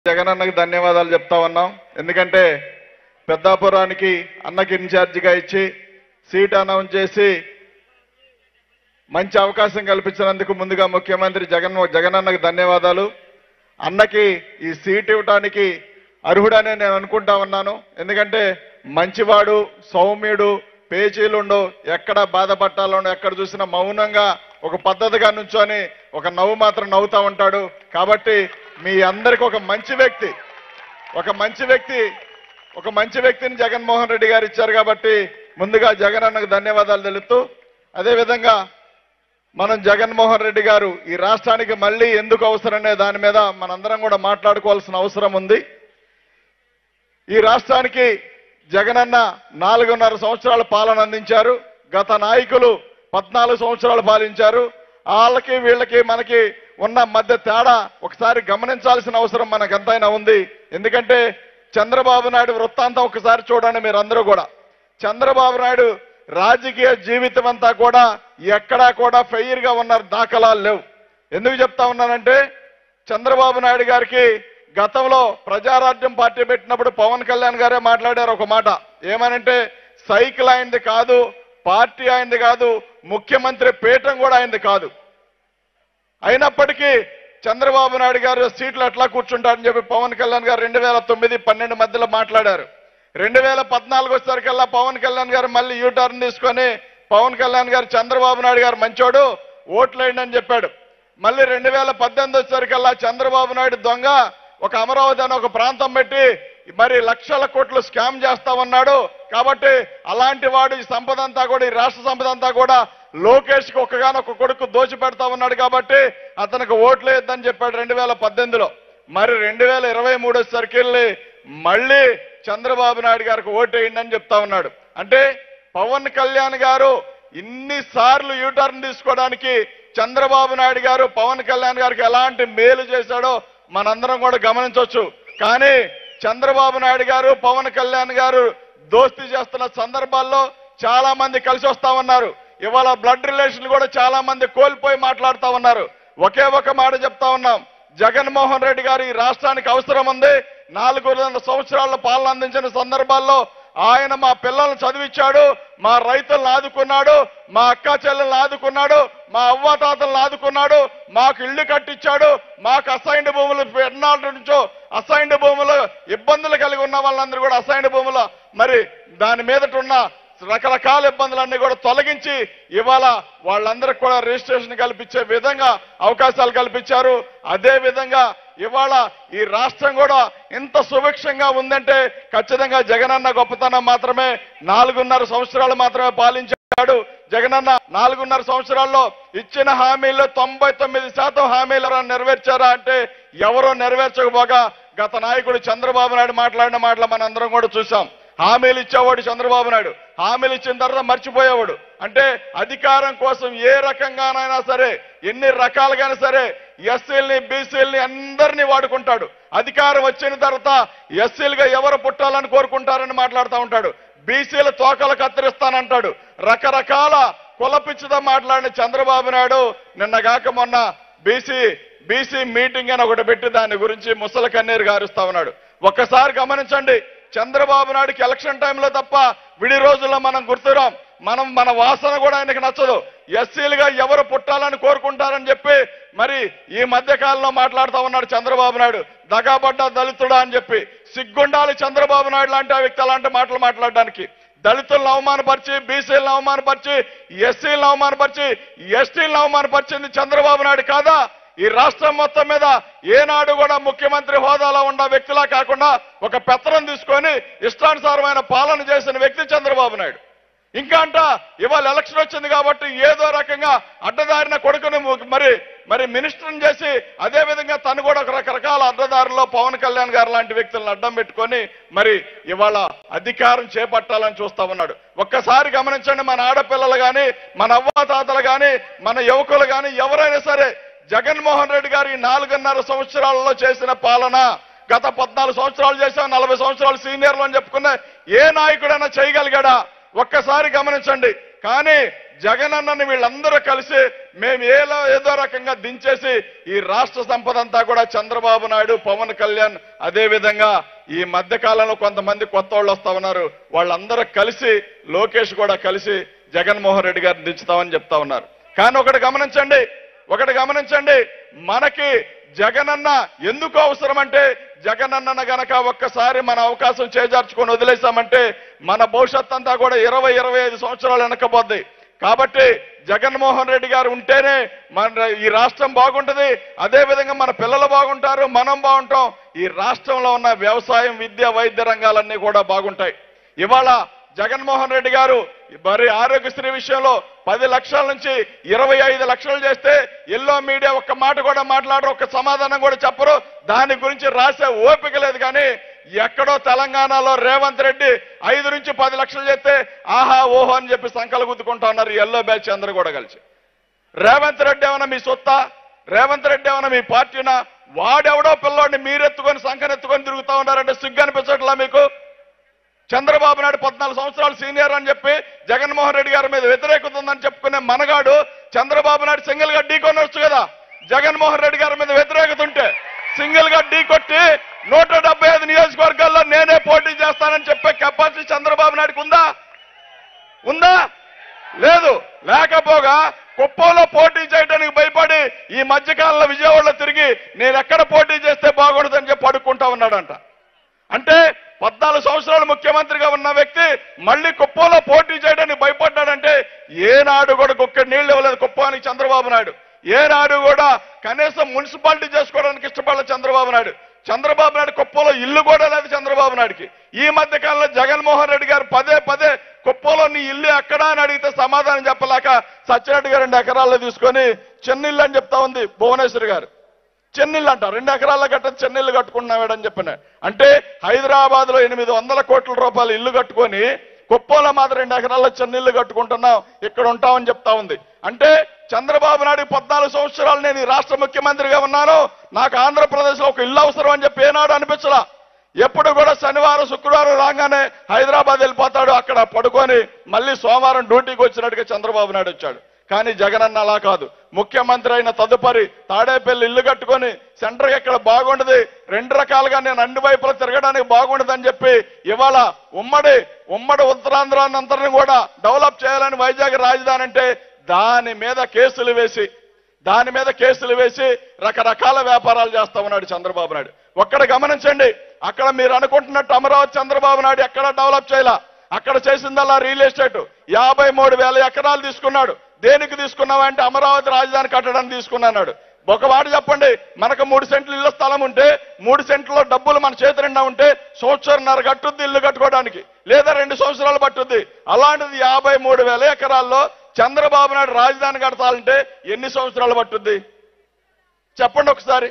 జగనన్నకి ధన్యవాదాలు చెప్తా ఉన్నాం ఎందుకంటే పెద్దాపురానికి అన్నకి ఇన్ఛార్జిగా ఇచ్చి సీట్ అనౌన్స్ చేసి మంచి అవకాశం కల్పించినందుకు ముందుగా ముఖ్యమంత్రి జగన్ జగనన్నకి ధన్యవాదాలు అన్నకి ఈ సీట్ ఇవ్వటానికి అర్హుడనే నేను అనుకుంటా ఉన్నాను ఎందుకంటే మంచివాడు సౌమ్యుడు పేచీలుండు ఎక్కడ బాధపట్టాలను ఎక్కడ చూసినా మౌనంగా ఒక పద్ధతిగా నుంచొని ఒక నవ్వు మాత్రం నవ్వుతా ఉంటాడు కాబట్టి మీ అందరికి ఒక మంచి వ్యక్తి ఒక మంచి వ్యక్తి ఒక మంచి వ్యక్తిని జగన్మోహన్ రెడ్డి గారు ఇచ్చారు కాబట్టి ముందుగా జగన్ అన్నకు ధన్యవాదాలు తెలుపుతూ అదేవిధంగా మనం జగన్మోహన్ రెడ్డి గారు ఈ రాష్ట్రానికి మళ్ళీ ఎందుకు అవసరనే దాని మీద మనందరం కూడా మాట్లాడుకోవాల్సిన అవసరం ఉంది ఈ రాష్ట్రానికి జగనన్న నాలుగున్నర సంవత్సరాల పాలన అందించారు గత నాయకులు పద్నాలుగు సంవత్సరాలు పాలించారు వాళ్ళకి వీళ్ళకి మనకి ఉన్న మధ్య తేడా ఒకసారి గమనించాల్సిన అవసరం మనకు ఎంతైనా ఉంది ఎందుకంటే చంద్రబాబు నాయుడు వృత్తాంతం ఒకసారి చూడండి మీరందరూ కూడా చంద్రబాబు నాయుడు రాజకీయ జీవితం అంతా కూడా ఎక్కడా కూడా ఫెయిర్ గా ఉన్న దాఖలాలు లేవు ఎందుకు చెప్తా ఉన్నానంటే చంద్రబాబు నాయుడు గారికి గతంలో ప్రజారాజ్యం పార్టీ పెట్టినప్పుడు పవన్ కళ్యాణ్ గారే మాట్లాడారు ఒక మాట ఏమనంటే సైకిల్ అయింది కాదు పార్టీ అయింది కాదు ముఖ్యమంత్రి పీఠం కూడా అయింది కాదు అయినప్పటికీ చంద్రబాబు నాయుడు గారు సీట్లు ఎట్లా కూర్చుంటారని చెప్పి పవన్ కళ్యాణ్ గారు రెండు వేల తొమ్మిది పన్నెండు మధ్యలో మాట్లాడారు రెండు వేల పద్నాలుగు వచ్చేసరికల్లా పవన్ కళ్యాణ్ గారు మళ్ళీ యూ టర్న్ తీసుకొని పవన్ కళ్యాణ్ గారు చంద్రబాబు నాయుడు గారు మంచోడు ఓట్లేయండి అని చెప్పాడు మళ్ళీ రెండు వేల పద్దెనిమిది వచ్చేసరికల్లా చంద్రబాబు నాయుడు దొంగ ఒక అమరావతి అని ఒక ప్రాంతం పెట్టి మరి లక్షల కోట్లు స్కామ్ చేస్తా ఉన్నాడు కాబట్టి అలాంటి వాడు ఈ సంపద అంతా కూడా ఈ రాష్ట్ర సంపద అంతా కూడా లోకేష్ కి ఒక్కగానొక్క కొడుకు దోచి పెడతా ఉన్నాడు కాబట్టి అతనికి ఓట్లు వేయొద్దని చెప్పాడు రెండు వేల పద్దెనిమిదిలో మరి రెండు వేల ఇరవై మూడు సర్కిల్ని మళ్ళీ చంద్రబాబు నాయుడు గారికి ఓటేయండి అని చెప్తా ఉన్నాడు అంటే పవన్ కళ్యాణ్ గారు ఇన్ని సార్లు యూటర్న్ తీసుకోవడానికి చంద్రబాబు నాయుడు గారు పవన్ కళ్యాణ్ గారికి ఎలాంటి మేలు చేశాడో మనందరం కూడా గమనించవచ్చు కానీ చంద్రబాబు నాయుడు గారు పవన్ కళ్యాణ్ గారు దోస్తీ చేస్తున్న సందర్భాల్లో చాలా మంది కలిసి వస్తా ఉన్నారు ఇవాళ బ్లడ్ రిలేషన్ కూడా చాలా మంది కోల్పోయి మాట్లాడుతా ఉన్నారు ఒకే ఒక మాట చెప్తా ఉన్నాం జగన్మోహన్ రెడ్డి గారు ఈ రాష్ట్రానికి అవసరం ఉంది నాలుగున్నర సంవత్సరాల పాలన అందించిన సందర్భాల్లో ఆయన మా పిల్లల్ని చదివించాడు మా రైతులను ఆదుకున్నాడు మా అక్క చెల్లెలను ఆదుకున్నాడు మా అవ్వాతాతలను ఆదుకున్నాడు మాకు ఇళ్లు కట్టించాడు మాకు అసైన్డ్ భూములు ఎన్నాళ్ళ నుంచో అసైన్డ్ భూములు ఇబ్బందులు కలిగి ఉన్న వాళ్ళందరూ కూడా అసైన్డ్ భూములు మరి దాని మీదట ఉన్న రకరకాల ఇబ్బందులన్నీ కూడా తొలగించి ఇవాళ వాళ్ళందరికి కూడా రిజిస్ట్రేషన్ కల్పించే విధంగా అవకాశాలు కల్పించారు అదే విధంగా ఇవాళ ఈ రాష్ట్రం కూడా ఇంత సుభిక్షంగా ఉందంటే ఖచ్చితంగా జగనన్న గొప్పతనం మాత్రమే నాలుగున్నర సంవత్సరాలు మాత్రమే పాలించాడు జగనన్న నాలుగున్నర సంవత్సరాల్లో ఇచ్చిన హామీల్లో తొంభై తొమ్మిది శాతం హామీలు ఎవరైనా నెరవేర్చారా అంటే ఎవరో నెరవేర్చకపోగా గత నాయకుడు చంద్రబాబు నాయుడు మాట్లాడిన మాటలు మనందరం కూడా చూసాం హామీలు ఇచ్చేవాడు చంద్రబాబు నాయుడు హామీలు ఇచ్చిన తర్వాత మర్చిపోయేవాడు అంటే అధికారం కోసం ఏ రకంగానైనా సరే ఎన్ని రకాలుగానే సరే ఎస్సీల్ని బీసీల్ని అందరినీ వాడుకుంటాడు అధికారం వచ్చిన తర్వాత ఎస్సీలుగా ఎవరు పుట్టాలని కోరుకుంటారని మాట్లాడుతూ ఉంటాడు బీసీల తోకలు కత్తిరిస్తానంటాడు రకరకాల కులపిచ్చితో మాట్లాడిన చంద్రబాబు నాయుడు నిన్నగాక మొన్న బీసీ బీసీ మీటింగ్ అని ఒకటి పెట్టి దాని గురించి ముసల కన్నీరు గారుస్తా ఉన్నాడు ఒక్కసారి గమనించండి చంద్రబాబు నాయుడుకి ఎలక్షన్ టైంలో తప్ప విడి రోజుల్లో మనం గుర్తురాం మనం మన వాసన కూడా ఆయనకి నచ్చదు ఎస్సీలుగా ఎవరు పుట్టాలని కోరుకుంటారని చెప్పి మరి ఈ మధ్య కాలంలో మాట్లాడుతూ ఉన్నాడు చంద్రబాబు నాయుడు దగాబడ్డ దళితుడా అని చెప్పి సిగ్గుండాలి చంద్రబాబు నాయుడు లాంటి ఆ వ్యక్తి అలాంటి మాటలు మాట్లాడడానికి దళితులను అవమానపరిచి బీసీలను అవమానపరిచి ఎస్సీలను అవమానపరిచి ఎస్టీలను అవమానపరిచింది చంద్రబాబు నాయుడు కాదా ఈ రాష్ట్రం మొత్తం మీద ఏనాడు కూడా ముఖ్యమంత్రి హోదాలో ఉన్న వ్యక్తిలా కాకుండా ఒక పెత్తనం తీసుకొని ఇష్టానుసారమైన పాలన చేసిన వ్యక్తి చంద్రబాబు నాయుడు ఇంకా అంట ఇవాళ ఎలక్షన్ వచ్చింది కాబట్టి ఏదో రకంగా అడ్డదారిన కొడుకుని ము- మరి మరి మినిస్టర్ని చేసి అదే విధంగా తను కూడా ఒక రకరకాల అడ్డదారిలో పవన్ కళ్యాణ్ గారు లాంటి వ్యక్తులను అడ్డం పెట్టుకొని మరి ఇవాళ అధికారం చేపట్టాలని చూస్తా ఉన్నాడు ఒక్కసారి గమనించండి మన ఆడపిల్లలు కానీ మన అవ్వాతాతలు కానీ మన యువకులు కానీ ఎవరైనా సరే జగన్మోహన్ రెడ్డి గారు ఈ నాలుగున్నర సంవత్సరాలలో చేసిన పాలన గత పద్నాలుగు సంవత్సరాలు చేశాం నలభై సంవత్సరాలు సీనియర్లు అని చెప్పుకున్న ఏ నాయకుడైనా చేయగలిగాడా ఒక్కసారి గమనించండి కానీ జగన్ అన్నని వీళ్ళందరూ కలిసి మేము ఏలో ఏదో రకంగా దించేసి ఈ రాష్ట్ర సంపద అంతా కూడా చంద్రబాబు నాయుడు పవన్ కళ్యాణ్ అదే విధంగా ఈ మధ్య కాలంలో కొంతమంది కొత్త వాళ్ళు వస్తా ఉన్నారు వాళ్ళందరూ కలిసి లోకేష్ కూడా కలిసి జగన్మోహన్ రెడ్డి గారిని దించుతామని చెప్తా ఉన్నారు కానీ ఒకటి గమనించండి ఒకటి గమనించండి మనకి జగనన్న ఎందుకు అవసరం అంటే జగనన్న గనక ఒక్కసారి మన అవకాశం చేజార్చుకొని వదిలేసామంటే మన భవిష్యత్ అంతా కూడా ఇరవై ఇరవై ఐదు సంవత్సరాలు వెనకపోద్ది కాబట్టి జగన్మోహన్ రెడ్డి గారు ఉంటేనే మన ఈ రాష్ట్రం బాగుంటది అదే విధంగా మన పిల్లలు బాగుంటారు మనం బాగుంటాం ఈ రాష్ట్రంలో ఉన్న వ్యవసాయం విద్య వైద్య రంగాలన్నీ కూడా బాగుంటాయి ఇవాళ జగన్మోహన్ రెడ్డి గారు మరి ఆరోగ్యశ్రీ విషయంలో పది లక్షల నుంచి ఇరవై ఐదు లక్షలు చేస్తే ఎల్లో మీడియా ఒక్క మాట కూడా మాట్లాడరు ఒక్క సమాధానం కూడా చెప్పరు దాని గురించి రాసే ఓపిక లేదు కానీ ఎక్కడో తెలంగాణలో రేవంత్ రెడ్డి ఐదు నుంచి పది లక్షలు చేస్తే ఆహా ఓహో అని చెప్పి సంకలు గుద్దుకుంటా ఉన్నారు ఎల్లో బ్యాచ్ అందరూ కూడా కలిసి రేవంత్ రెడ్డి ఏమన్నా మీ సొత్తా రేవంత్ రెడ్డి ఏమన్నా మీ పార్టీనా వాడెవడో పిల్లోడిని మీరెత్తుకొని సంకనెత్తుకొని తిరుగుతా ఉన్నారంటే సిగ్గు అనిపించట్లా మీకు చంద్రబాబు నాయుడు పద్నాలుగు సంవత్సరాలు సీనియర్ అని చెప్పి జగన్మోహన్ రెడ్డి గారి మీద వ్యతిరేకత ఉందని చెప్పుకునే మనగాడు చంద్రబాబు నాయుడు సింగిల్ గా ఢీ కొనొచ్చు కదా జగన్మోహన్ రెడ్డి గారి మీద వ్యతిరేకత ఉంటే సింగిల్ గా ఢీ కొట్టి నూట డెబ్బై ఐదు నియోజకవర్గాల్లో నేనే పోటీ చేస్తానని చెప్పే కెపాసిటీ చంద్రబాబు నాయుడుకి ఉందా ఉందా లేదు లేకపోగా కుప్పంలో పోటీ చేయడానికి భయపడి ఈ మధ్యకాలంలో విజయవాడలో తిరిగి నేను ఎక్కడ పోటీ చేస్తే బాగుండదని చెప్పి అడుక్కుంటా ఉన్నాడంట అంటే పద్నాలుగు సంవత్సరాలు ముఖ్యమంత్రిగా ఉన్న వ్యక్తి మళ్ళీ కుప్పంలో పోటీ చేయడానికి భయపడ్డాడంటే ఏనాడు కూడా కుక్క నీళ్లు ఇవ్వలేదు కుప్పానికి చంద్రబాబు నాయుడు ఏనాడు కూడా కనీసం మున్సిపాలిటీ చేసుకోవడానికి ఇష్టపడలేదు చంద్రబాబు నాయుడు చంద్రబాబు నాయుడు కుప్పంలో ఇల్లు కూడా లేదు చంద్రబాబు నాయుడుకి ఈ మధ్య కాలంలో జగన్మోహన్ రెడ్డి గారు పదే పదే కుప్పంలో నీ ఇల్లు ఎక్కడా అని అడిగితే సమాధానం చెప్పలేక సత్యరెడ్డి గారు రెండు ఎకరాల్లో తీసుకొని చెన్నిల్లు అని చెప్తా ఉంది భువనేశ్వరి గారు చెన్నీళ్ళు అంట రెండు ఎకరాల గట్ట చెన్నీళ్ళు కట్టుకున్నావాడని చెప్పిన అంటే హైదరాబాద్ లో ఎనిమిది వందల కోట్ల రూపాయలు ఇల్లు కట్టుకొని కుప్పంలో మాత్రం రెండు ఎకరాల చెన్నీళ్ళు కట్టుకుంటున్నాం ఇక్కడ ఉంటామని చెప్తా ఉంది అంటే చంద్రబాబు నాయుడు పద్నాలుగు సంవత్సరాలు నేను ఈ రాష్ట్ర ముఖ్యమంత్రిగా ఉన్నాను నాకు ఆంధ్రప్రదేశ్ లో ఒక ఇల్లు అవసరం అని చెప్పి ఏనాడు అనిపించలా ఎప్పుడు కూడా శనివారం శుక్రవారం రాగానే హైదరాబాద్ వెళ్ళిపోతాడు అక్కడ పడుకొని మళ్ళీ సోమవారం డ్యూటీకి వచ్చినట్టుగా చంద్రబాబు నాయుడు వచ్చాడు కానీ జగనన్న అలా కాదు ముఖ్యమంత్రి అయిన తదుపరి తాడేపల్లి ఇల్లు కట్టుకొని సెంటర్ ఎక్కడ బాగుండదు రెండు రకాలుగా నేను అన్ని వైపులా తిరగడానికి బాగుండదని చెప్పి ఇవాళ ఉమ్మడి ఉమ్మడి ఉత్తరాంధ్రాన్ని కూడా డెవలప్ చేయాలని వైజాగ్ రాజధాని అంటే దాని మీద కేసులు వేసి దాని మీద కేసులు వేసి రకరకాల వ్యాపారాలు చేస్తా ఉన్నాడు చంద్రబాబు నాయుడు ఒక్కడ గమనించండి అక్కడ మీరు అనుకుంటున్నట్టు అమరావతి చంద్రబాబు నాయుడు ఎక్కడ డెవలప్ చేయాల అక్కడ చేసిందల్లా రియల్ ఎస్టేట్ యాభై మూడు వేల ఎకరాలు తీసుకున్నాడు దేనికి తీసుకున్నావంటే అమరావతి రాజధాని కట్టడానికి తీసుకున్నాడు ఒక మాట చెప్పండి మనకు మూడు సెంట్లు ఇళ్ల స్థలం ఉంటే మూడు సెంట్లో డబ్బులు మన చేతి నిండా ఉంటే సంవత్సరంన్నర కట్టుద్ది ఇల్లు కట్టుకోవడానికి లేదా రెండు సంవత్సరాలు పట్టుద్ది అలాంటిది యాభై మూడు వేల ఎకరాల్లో చంద్రబాబు నాయుడు రాజధాని కడతాలంటే ఎన్ని సంవత్సరాలు పట్టుద్ది చెప్పండి ఒకసారి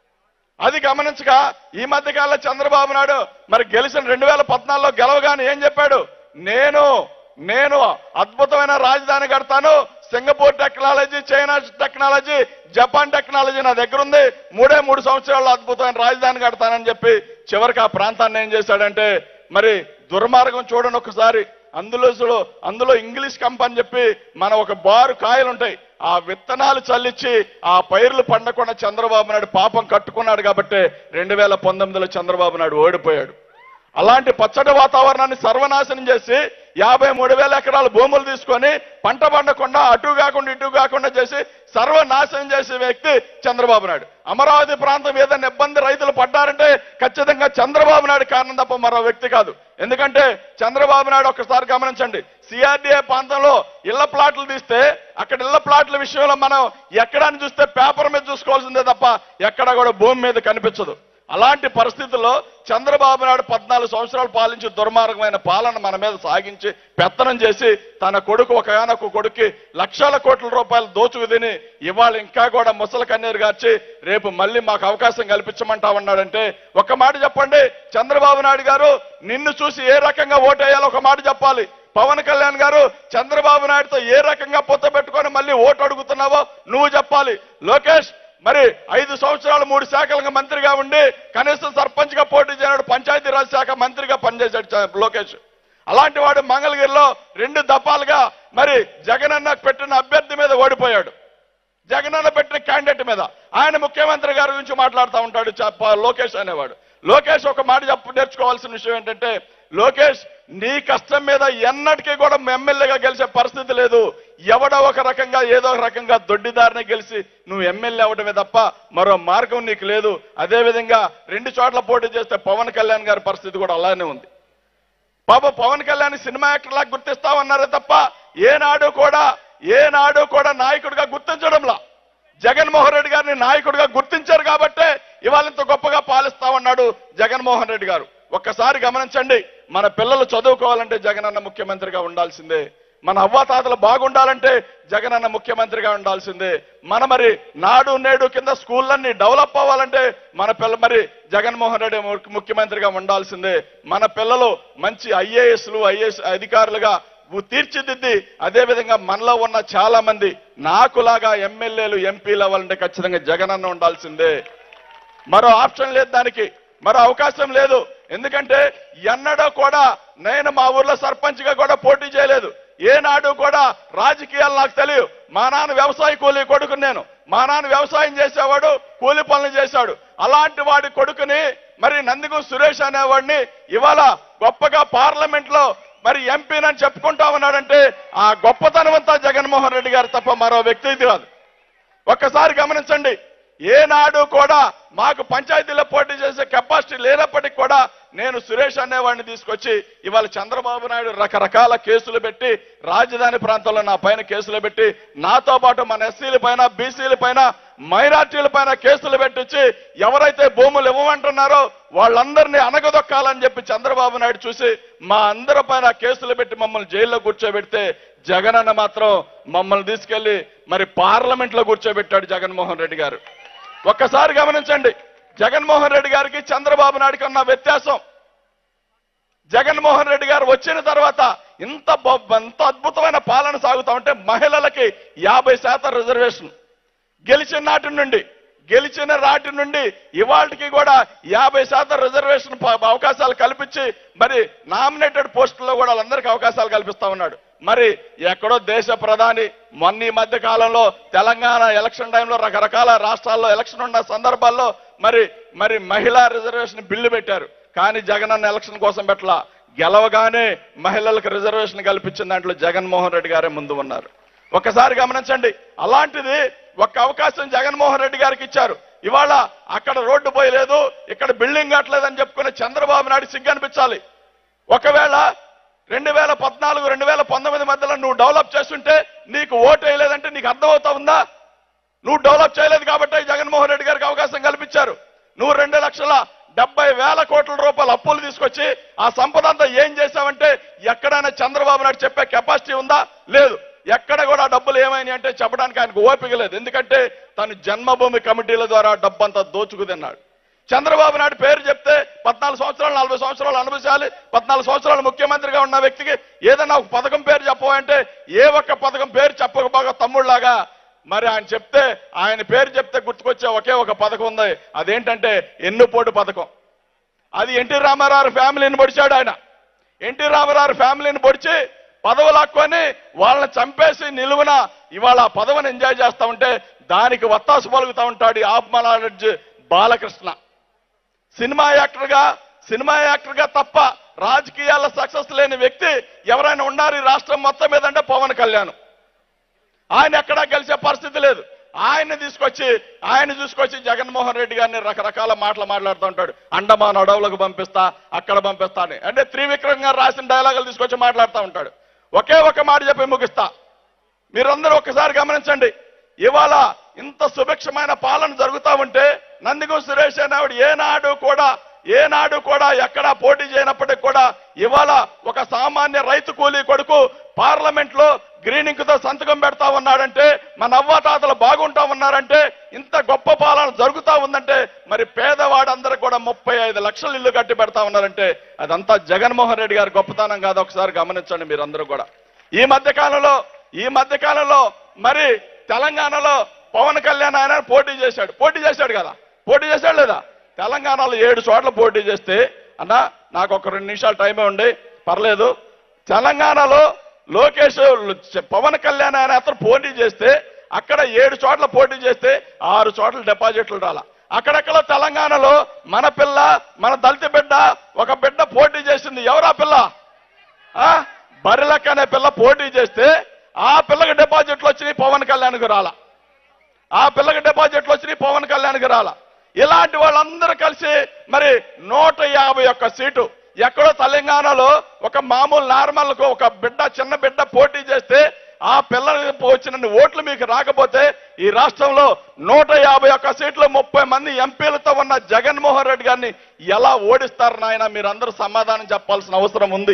అది గమనించక ఈ మధ్య కాలంలో చంద్రబాబు నాయుడు మరి గెలిచిన రెండు వేల పద్నాలుగులో గెలవగానే ఏం చెప్పాడు నేను నేను అద్భుతమైన రాజధాని కడతాను Singapore technology China technology Japan technology నా దగ్గర ఉంది మూడే మూడు సంవత్సరాల్లో అద్భుతమైన రాజధాని కడతానని చెప్పి చివరికి ఆ ప్రాంతాన్ని ఏం చేశాడంటే మరి దుర్మార్గం చూడండి ఒకసారి అందులో అందులో ఇంగ్లీష్ కంప్ అని చెప్పి మన ఒక బారు కాయలు ఉంటాయి ఆ విత్తనాలు చల్లించి ఆ పైర్లు పండకుండా చంద్రబాబు నాయుడు పాపం కట్టుకున్నాడు కాబట్టి రెండు వేల పంతొమ్మిదిలో చంద్రబాబు నాయుడు ఓడిపోయాడు అలాంటి పచ్చడి వాతావరణాన్ని సర్వనాశనం చేసి యాభై మూడు వేల ఎకరాల భూములు తీసుకొని పంట పండకుండా అటు కాకుండా ఇటు కాకుండా చేసి సర్వనాశనం చేసే వ్యక్తి చంద్రబాబు నాయుడు అమరావతి ప్రాంతం ఏదైనా ఇబ్బంది రైతులు పడ్డారంటే ఖచ్చితంగా చంద్రబాబు నాయుడు కారణం తప్ప మరో వ్యక్తి కాదు ఎందుకంటే చంద్రబాబు నాయుడు ఒకసారి గమనించండి సిఆర్డీఏ ప్రాంతంలో ఇళ్ల ప్లాట్లు తీస్తే అక్కడ ఇళ్ల ప్లాట్ల విషయంలో మనం ఎక్కడాన్ని చూస్తే పేపర్ మీద చూసుకోవాల్సిందే తప్ప ఎక్కడ కూడా భూమి మీద కనిపించదు అలాంటి పరిస్థితుల్లో చంద్రబాబు నాయుడు పద్నాలుగు సంవత్సరాలు పాలించి దుర్మార్గమైన పాలన మన మీద సాగించి పెత్తనం చేసి తన కొడుకు ఒక యానొక కొడుక్కి లక్షల కోట్ల రూపాయలు దోచుకు తిని ఇవాళ ఇంకా కూడా ముసలి కన్నీరు గార్చి రేపు మళ్ళీ మాకు అవకాశం కల్పించమంటా ఉన్నాడంటే ఒక మాట చెప్పండి చంద్రబాబు నాయుడు గారు నిన్ను చూసి ఏ రకంగా ఓటేయాలో ఒక మాట చెప్పాలి పవన్ కళ్యాణ్ గారు చంద్రబాబు నాయుడుతో ఏ రకంగా పొత్త పెట్టుకొని మళ్ళీ ఓటు అడుగుతున్నావో నువ్వు చెప్పాలి లోకేష్ మరి ఐదు సంవత్సరాలు మూడు శాఖలకు మంత్రిగా ఉండి కనీసం సర్పంచ్ గా పోటీ చేయనాడు పంచాయతీరాజ్ శాఖ మంత్రిగా పనిచేశాడు చ- లోకేష్ అలాంటి వాడు మంగళగిరిలో రెండు దఫాలుగా మరి జగనన్న పెట్టిన అభ్యర్థి మీద ఓడిపోయాడు జగనన్న పెట్టిన క్యాండిడేట్ మీద ఆయన ముఖ్యమంత్రి గారి గురించి మాట్లాడుతూ ఉంటాడు చ- లోకేష్ అనేవాడు లోకేష్ ఒక మాట చెప్పు నేర్చుకోవాల్సిన విషయం ఏంటంటే లోకేష్ నీ కష్టం మీద ఎన్నటికీ కూడా ఎమ్మెల్యేగా గెలిచే పరిస్థితి లేదు ఎవడో ఒక రకంగా ఏదో ఒక రకంగా దొడ్డిదారిని గెలిచి నువ్వు ఎమ్మెల్యే అవడమే తప్ప మరో మార్గం నీకు లేదు అదే విధంగా రెండు చోట్ల పోటీ చేస్తే పవన్ కళ్యాణ్ గారి పరిస్థితి కూడా అలానే ఉంది పాప పవన్ కళ్యాణ్ సినిమా యాక్టర్ లాగా గుర్తిస్తామన్నారే తప్ప ఏనాడు కూడా ఏనాడు కూడా నాయకుడిగా గుర్తించడంలా జగన్మోహన్ రెడ్డి గారిని నాయకుడిగా గుర్తించారు కాబట్టే ఇవాళ ఇంత గొప్పగా పాలిస్తామన్నాడు జగన్మోహన్ రెడ్డి గారు ఒక్కసారి గమనించండి మన పిల్లలు చదువుకోవాలంటే జగనన్న ముఖ్యమంత్రిగా ఉండాల్సిందే మన అవ్వాతాతలు బాగుండాలంటే జగనన్న ముఖ్యమంత్రిగా ఉండాల్సిందే మన మరి నాడు నేడు కింద స్కూళ్ళన్నీ డెవలప్ అవ్వాలంటే మన పిల్ల మరి జగన్మోహన్ రెడ్డి ము- ముఖ్యమంత్రిగా ఉండాల్సిందే మన పిల్లలు మంచి ఐఏఎస్లు ఐఏఎస్ అధికారులుగా వు- తీర్చిదిద్ది అదే విధంగా మనలో ఉన్న చాలా మంది నాకులాగా ఎమ్మెల్యేలు ఎంపీలు అవ్వాలంటే ఖచ్చితంగా జగనన్న ఉండాల్సిందే మరో ఆప్షన్ లేదు దానికి మరో అవకాశం లేదు ఎందుకంటే ఎన్నడూ కూడా నేను మా ఊర్లో సర్పంచ్ గా కూడా పోటీ చేయలేదు ఏనాడు కూడా రాజకీయాలు నాకు తెలియదు మా నాన్న వ్యవసాయ కూలీ కొడుకు నేను మా నాన్న వ్యవసాయం చేసేవాడు కూలి పనులు చేశాడు అలాంటి వాడి కొడుకుని మరి నందిగు సురేష్ అనేవాడిని ఇవాళ గొప్పగా పార్లమెంట్ లో మరి ఎంపీనని చెప్పుకుంటా ఉన్నాడంటే ఆ గొప్పతనం అంతా జగన్మోహన్ రెడ్డి గారు తప్ప మరో వ్యక్తి ఇది కాదు ఒక్కసారి గమనించండి ఏనాడు కూడా మాకు పంచాయతీలో పోటీ చేసే కెపాసిటీ లేనప్పటికీ కూడా నేను సురేష్ అనేవాడిని తీసుకొచ్చి ఇవాళ చంద్రబాబు నాయుడు రకరకాల కేసులు పెట్టి రాజధాని ప్రాంతంలో నా పైన కేసులు పెట్టి నాతో పాటు మన ఎస్సీల పైన బీసీల పైన మైనార్టీల పైన కేసులు పెట్టించి ఎవరైతే భూములు ఇవ్వమంటున్నారో వాళ్ళందరినీ అనగదొక్కాలని చెప్పి చంద్రబాబు నాయుడు చూసి మా అందరి పైన కేసులు పెట్టి మమ్మల్ని జైల్లో కూర్చోబెడితే జగనన్న మాత్రం మమ్మల్ని తీసుకెళ్లి మరి పార్లమెంట్ లో కూర్చోబెట్టాడు జగన్మోహన్ రెడ్డి గారు ఒక్కసారి గమనించండి జగన్మోహన్ రెడ్డి గారికి చంద్రబాబు నాయుడుకి ఉన్న వ్యత్యాసం జగన్మోహన్ రెడ్డి గారు వచ్చిన తర్వాత ఇంత బ- ఇంత అద్భుతమైన పాలన సాగుతా ఉంటే మహిళలకి యాభై శాతం రిజర్వేషన్ గెలిచిన నాటి నుండి గెలిచిన నాటి నుండి ఇవాళకి కూడా యాభై శాతం రిజర్వేషన్ ప- అవకాశాలు కల్పించి మరి నామినేటెడ్ పోస్టుల్లో కూడా వాళ్ళందరికీ అవకాశాలు కల్పిస్తా ఉన్నాడు మరి ఎక్కడో దేశ ప్రధాని మొన్న ఈ మధ్య కాలంలో తెలంగాణ ఎలక్షన్ టైంలో రకరకాల రాష్ట్రాల్లో ఎలక్షన్ ఉన్న సందర్భాల్లో మరి మరి మహిళా రిజర్వేషన్ బిల్లు పెట్టారు కానీ జగనన్న ఎలక్షన్ కోసం పెట్టలా గెలవగానే మహిళలకు రిజర్వేషన్ కల్పించిన దాంట్లో జగన్మోహన్ రెడ్డి గారే ముందు ఉన్నారు ఒకసారి గమనించండి అలాంటిది ఒక్క అవకాశం జగన్మోహన్ రెడ్డి గారికి ఇచ్చారు ఇవాళ అక్కడ రోడ్డు పోయలేదు ఇక్కడ బిల్డింగ్ కట్టలేదని చెప్పుకునే చంద్రబాబు నాయుడు సిగ్గు అనిపించాలి ఒకవేళ రెండు వేల పద్నాలుగు రెండు వేల పంతొమ్మిది మధ్యలో నువ్వు డెవలప్ చేస్తుంటే నీకు ఓటు వేయలేదంటే నీకు అర్థమవుతా ఉందా నువ్వు డెవలప్ చేయలేదు కాబట్టి జగన్మోహన్ రెడ్డి గారికి అవకాశం కల్పించారు నువ్వు రెండు లక్షల డెబ్బై వేల కోట్ల రూపాయల అప్పులు తీసుకొచ్చి ఆ సంపద అంతా ఏం చేశావంటే ఎక్కడైనా చంద్రబాబు నాయుడు చెప్పే కెపాసిటీ ఉందా లేదు ఎక్కడ కూడా డబ్బులు ఏమైనాయి అంటే చెప్పడానికి ఆయనకు ఓపిక లేదు ఎందుకంటే తను జన్మభూమి కమిటీల ద్వారా డబ్బంతా దోచుకు తిన్నాడు చంద్రబాబు నాయుడు పేరు చెప్తే పద్నాలుగు సంవత్సరాలు నలభై సంవత్సరాలు అనుభవించాలి పద్నాలుగు సంవత్సరాలు ముఖ్యమంత్రిగా ఉన్న వ్యక్తికి ఏదైనా ఒక పథకం పేరు చెప్పమంటే ఏ ఒక్క పథకం పేరు చెప్పకపోగా తమ్ముళ్లాగా మరి ఆయన చెప్తే ఆయన పేరు చెప్తే గుర్తుకొచ్చే ఒకే ఒక పథకం ఉంది అదేంటంటే ఎన్నుపోటు పథకం అది ఎన్టీ రామారావు ఫ్యామిలీని పొడిచాడు ఆయన ఎన్టీ రామారావు ఫ్యామిలీని పొడిచి పదవి లాక్కొని వాళ్ళని చంపేసి నిలువున ఇవాళ ఆ పదవిని ఎంజాయ్ చేస్తా ఉంటే దానికి వత్తాసు పలుకుతా ఉంటాడు ఈ ఆత్మనాలెడ్జ్ బాలకృష్ణ సినిమా యాక్టర్ గా సినిమా యాక్టర్ గా తప్ప రాజకీయాల్లో సక్సెస్ లేని వ్యక్తి ఎవరైనా ఉన్నారు ఈ రాష్ట్రం మొత్తం మీద అంటే పవన్ కళ్యాణ్ ఆయన ఎక్కడా గెలిచే పరిస్థితి లేదు ఆయన్ని తీసుకొచ్చి ఆయన తీసుకొచ్చి జగన్మోహన్ రెడ్డి గారిని రకరకాల మాటలు మాట్లాడుతూ ఉంటాడు అండమాన్ అడవులకు పంపిస్తా అక్కడ పంపిస్తా అని అంటే త్రివిక్రమ్ గారు రాసిన డైలాగులు తీసుకొచ్చి మాట్లాడుతూ ఉంటాడు ఒకే ఒక మాట చెప్పి ముగిస్తా మీరందరూ ఒకసారి గమనించండి ఇవాళ ఇంత సుభిక్షమైన పాలన జరుగుతా ఉంటే నందిగం సురేష్ అనేవాడు ఏనాడు కూడా ఏనాడు కూడా ఎక్కడా పోటీ చేయనప్పటికీ కూడా ఇవాళ ఒక సామాన్య రైతు కూలీ కొడుకు పార్లమెంట్ లో గ్రీనింగ్ తో సంతకం పెడతా ఉన్నాడంటే మన అవ్వాతాతలు బాగుంటా ఉన్నారంటే ఇంత గొప్ప పాలన జరుగుతా ఉందంటే మరి పేదవాడందరూ కూడా ముప్పై ఐదు లక్షలు ఇల్లు కట్టి పెడతా ఉన్నారంటే అదంతా జగన్మోహన్ రెడ్డి గారి గొప్పతనం కాదు ఒకసారి గమనించండి మీరందరూ కూడా ఈ మధ్య కాలంలో ఈ మధ్య కాలంలో మరి తెలంగాణలో పవన్ కళ్యాణ్ ఆయన పోటీ చేశాడు పోటీ చేశాడు కదా పోటీ చేశాడు లేదా తెలంగాణలో ఏడు చోట్ల పోటీ చేస్తే అన్న నాకు ఒక రెండు నిమిషాలు టైమే ఉండి పర్లేదు తెలంగాణలో లోకేష్ పవన్ కళ్యాణ్ అనే అతను పోటీ చేస్తే అక్కడ ఏడు చోట్ల పోటీ చేస్తే ఆరు చోట్ల డిపాజిట్లు రాల అక్కడక్కడ తెలంగాణలో మన పిల్ల మన దళిత బిడ్డ ఒక బిడ్డ పోటీ చేసింది ఎవరా పిల్ల ఆ బరిలక్క అనే పిల్ల పోటీ చేస్తే ఆ పిల్లకి డిపాజిట్లు వచ్చినాయి పవన్ కళ్యాణ్కి రాల ఆ పిల్లకి డిపాజిట్లు వచ్చినాయి పవన్ కళ్యాణ్కి రాల ఇలాంటి వాళ్ళందరూ కలిసి మరి నూట యాభై ఒక్క సీటు ఎక్కడో తెలంగాణలో ఒక మామూలు నార్మల్ ఒక బిడ్డ చిన్న బిడ్డ పోటీ చేస్తే ఆ పిల్లలకి వచ్చిన ఓట్లు మీకు రాకపోతే ఈ రాష్ట్రంలో నూట యాభై ఒక్క సీట్లు ముప్పై మంది ఎంపీలతో ఉన్న జగన్మోహన్ రెడ్డి గారిని ఎలా ఓడిస్తారు నాయన మీరందరూ సమాధానం చెప్పాల్సిన అవసరం ఉంది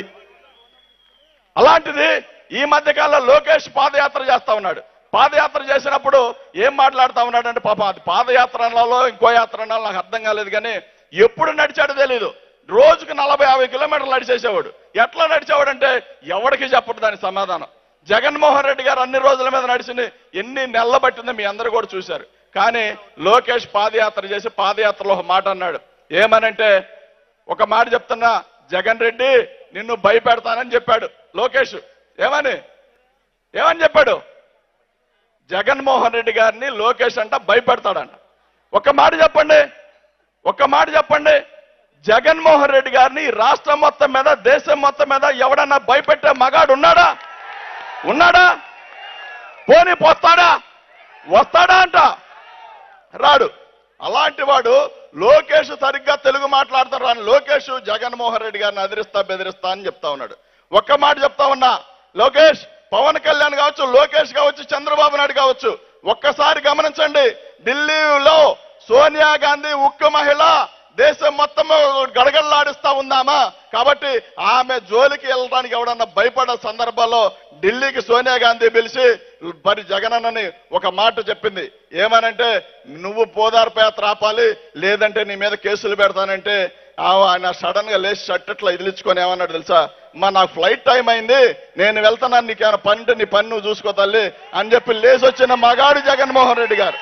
అలాంటిది ఈ మధ్య కాలంలో లోకేష్ పాదయాత్ర చేస్తా ఉన్నాడు పాదయాత్ర చేసినప్పుడు ఏం మాట్లాడుతా ఉన్నాడు అంటే పాపం అది పాదయాత్రలలో ఇంకో యాత్ర నాకు అర్థం కాలేదు కానీ ఎప్పుడు నడిచాడో తెలీదు రోజుకు నలభై యాభై కిలోమీటర్లు నడిచేసేవాడు ఎట్లా నడిచేవాడు అంటే ఎవరికి చెప్పడు దాని సమాధానం జగన్మోహన్ రెడ్డి గారు అన్ని రోజుల మీద నడిచింది ఎన్ని నెలలు పట్టిందో మీ అందరూ కూడా చూశారు కానీ లోకేష్ పాదయాత్ర చేసి పాదయాత్రలో ఒక మాట అన్నాడు ఏమనంటే ఒక మాట చెప్తున్నా జగన్ రెడ్డి నిన్ను భయపెడతానని చెప్పాడు లోకేష్ ఏమని ఏమని చెప్పాడు జగన్మోహన్ రెడ్డి గారిని లోకేష్ అంట భయపెడతాడంట ఒక మాట చెప్పండి ఒక మాట చెప్పండి జగన్మోహన్ రెడ్డి గారిని ఈ రాష్ట్రం మొత్తం మీద దేశం మొత్తం మీద ఎవడన్నా భయపెట్టే మగాడు ఉన్నాడా ఉన్నాడా పోనీ పోస్తాడా వస్తాడా అంట రాడు అలాంటి వాడు లోకేష్ సరిగ్గా తెలుగు మాట్లాడతాడు రాని లోకేష్ జగన్మోహన్ రెడ్డి గారిని అదిరిస్తా బెదిరిస్తా అని చెప్తా ఉన్నాడు ఒక్క మాట చెప్తా ఉన్నా లోకేష్ పవన్ కళ్యాణ్ కావచ్చు లోకేష్ కావచ్చు చంద్రబాబు నాయుడు కావచ్చు ఒక్కసారి గమనించండి ఢిల్లీలో సోనియా గాంధీ ఉక్కు మహిళ దేశం మొత్తం గడగడలాడిస్తా ఉందామా కాబట్టి ఆమె జోలికి వెళ్ళడానికి ఎవడన్నా భయపడే సందర్భాల్లో ఢిల్లీకి సోనియా గాంధీ పిలిచి మరి జగనన్నని ఒక మాట చెప్పింది ఏమనంటే నువ్వు పోదార్పు యాత్ర ఆపాలి లేదంటే నీ మీద కేసులు పెడతానంటే ఆ- ఆయన సడన్ గా లేచి షర్ట్ ఇట్లా ఇదిలించుకొని ఏమన్నాడు తెలుసా మా నాకు ఫ్లైట్ టైం అయింది నేను వెళ్తున్నాను నీకు ఏమైనా పని ఉంటే నీ పని నువ్వు చూసుకో తల్లి అని చెప్పి లేచి వచ్చిన మగాడు జగన్మోహన్ రెడ్డి గారు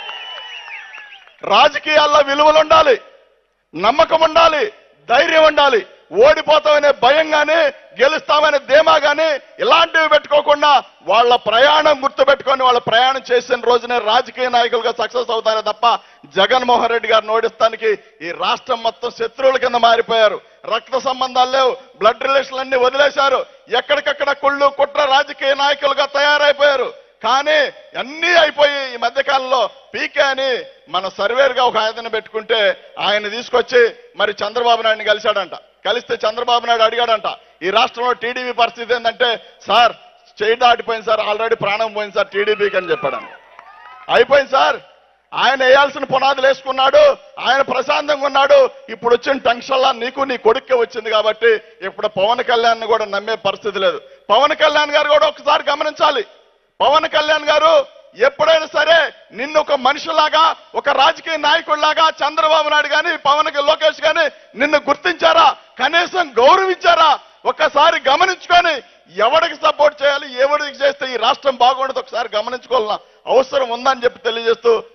రాజకీయాల్లో విలువలు ఉండాలి నమ్మకం ఉండాలి ధైర్యం ఉండాలి ఓడిపోతామనే భయం గాని గెలుస్తామనే ధీమా గాని ఇలాంటివి పెట్టుకోకుండా వాళ్ళ ప్రయాణం గుర్తు పెట్టుకొని వాళ్ళ ప్రయాణం చేసిన రోజునే రాజకీయ నాయకులుగా సక్సెస్ అవుతారే తప్ప జగన్మోహన్ రెడ్డి గారిని ఓడిస్తానికి ఈ రాష్ట్రం మొత్తం శత్రువుల కింద మారిపోయారు రక్త సంబంధాలు లేవు బ్లడ్ రిలేషన్లు అన్ని వదిలేశారు ఎక్కడికక్కడ కుళ్ళు కుట్ర రాజకీయ నాయకులుగా తయారైపోయారు కానీ అన్నీ అయిపోయి ఈ మధ్య కాలంలో పీకే అని మన సర్వేర్ గా ఒక ఆయన పెట్టుకుంటే ఆయన తీసుకొచ్చి మరి చంద్రబాబు నాయుడిని కలిశాడంట కలిస్తే చంద్రబాబు నాయుడు అడిగాడంట ఈ రాష్ట్రంలో టీడీపీ పరిస్థితి ఏంటంటే సార్ చేయి దాటిపోయింది సార్ ఆల్రెడీ ప్రాణం పోయింది సార్ టీడీపీకి అని చెప్పాడంట అయిపోయింది సార్ ఆయన వేయాల్సిన పునాదులు వేసుకున్నాడు ఆయన ప్రశాంతంగా ఉన్నాడు ఇప్పుడు వచ్చిన టెన్షన్లా నీకు నీ కొడుక్కే వచ్చింది కాబట్టి ఇప్పుడు పవన్ కళ్యాణ్ కూడా నమ్మే పరిస్థితి లేదు పవన్ కళ్యాణ్ గారు కూడా ఒకసారి గమనించాలి పవన్ కళ్యాణ్ గారు ఎప్పుడైనా సరే నిన్ను ఒక మనిషిలాగా ఒక రాజకీయ నాయకుడిలాగా చంద్రబాబు నాయుడు గాని పవన్ లోకేష్ గాని నిన్ను గుర్తించారా కనీసం గౌరవించారా ఒక్కసారి గమనించుకొని ఎవరికి సపోర్ట్ చేయాలి ఎవరికి చేస్తే ఈ రాష్ట్రం బాగుండదు ఒకసారి గమనించుకోవాలన్న అవసరం ఉందని చెప్పి తెలియజేస్తూ